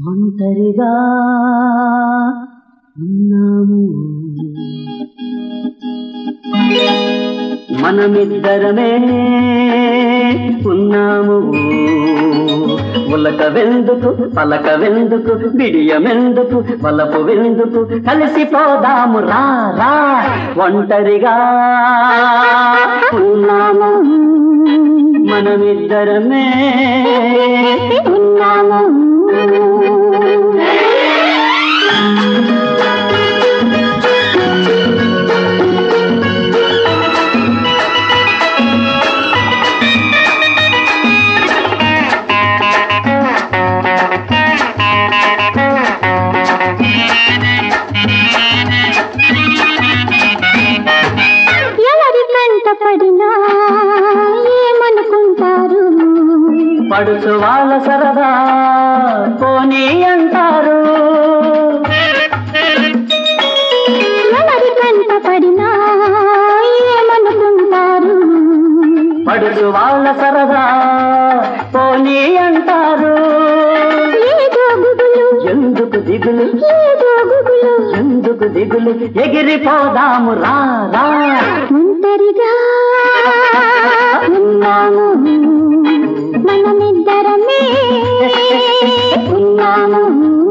ఒంటరిగా ఉన్నాము మనమిద్దరమే ఉన్నాము ఉలక వెందుకు పలక వెందుకు బిడియమెందుకు వలపు వెందుకు కలిసిపోదాము రా రా ఒంటరిగా ఉన్నాము మనమిద్దరమే ఉన్నాము ఎవరి కంట పడినా ఏమనుకుంటారు పడుచు వాళ్ళ సరదా పోనీ అంటారు ఎవరి కంట పడినా ఏమనుకుంటారు పడుచు వాళ్ళ సరదా పోనీ అంటారు ఏదో గుబులు ఎందుకు దిగులు ఏదో గుబులు ఎందుకు దిగులు ఎగిరిపోదాము రా రా ఒంటరిగా ఉన్నాము మనమిద్దరమే ఉన్నాము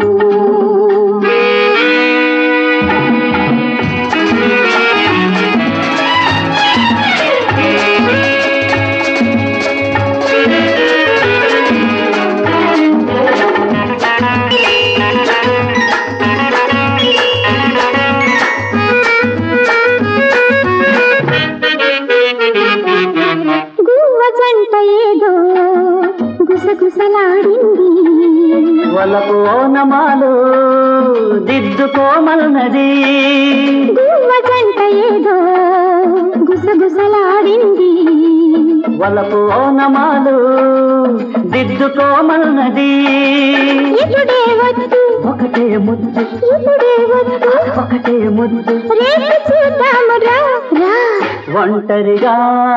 గువ్వ జంట ఏదో గుసగుసలాడింది వలపు ఓనమాలు దిద్దుకోమన్నది గువ్వ జంట ఏదో గుసగుసలాడింది వలపు ఓనమాలు దిద్దుకోమన్నది ఇప్పుడే వద్దు ఒకటే ముద్దు ఇప్పుడే వద్దు ఒకటే ముద్దు రేపు చూద్దాము రా రా ఒంటరిగా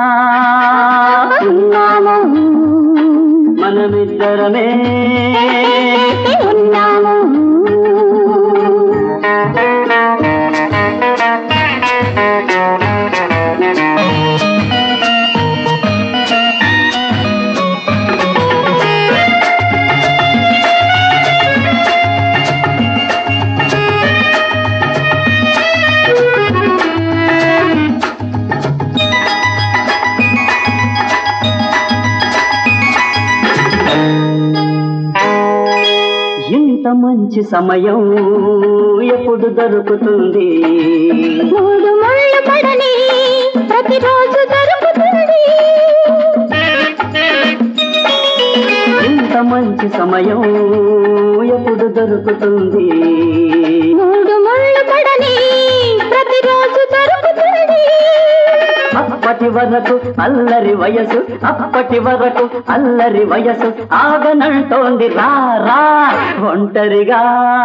ఉన్నాము మనమిద్దరమే ఉన్నాము ఇంత మంచి సమయం ఎప్పుడు దొరుకుతుంది మూడు ముళ్ళు పడని ప్రతిరోజు దొరుకుతుంది ఇంత మంచి సమయం ఎప్పుడు దొరుకుతుంది మూడు ముళ్ళు పడని ప్రతిరోజు దొరుకుతుంది అప్పటి వరకు అల్లరి వయసు అప్పటి వరకు అల్లరి వయసు ఆగనంటోంది రా రా ఒంటరిగా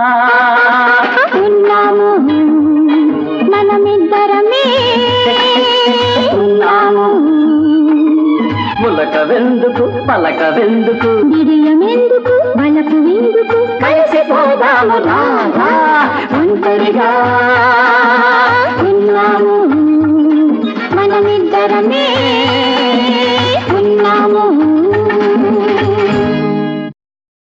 ఉన్నాము మనమిద్దరమే ఉన్నాము ములక వెందుకు పలక వెందుకు బిడియమెందుకు బలపు ఎందుకు కలిసిపోదాము రా రా ఒంటరిగా ఉన్నాము మనమిద్దరమే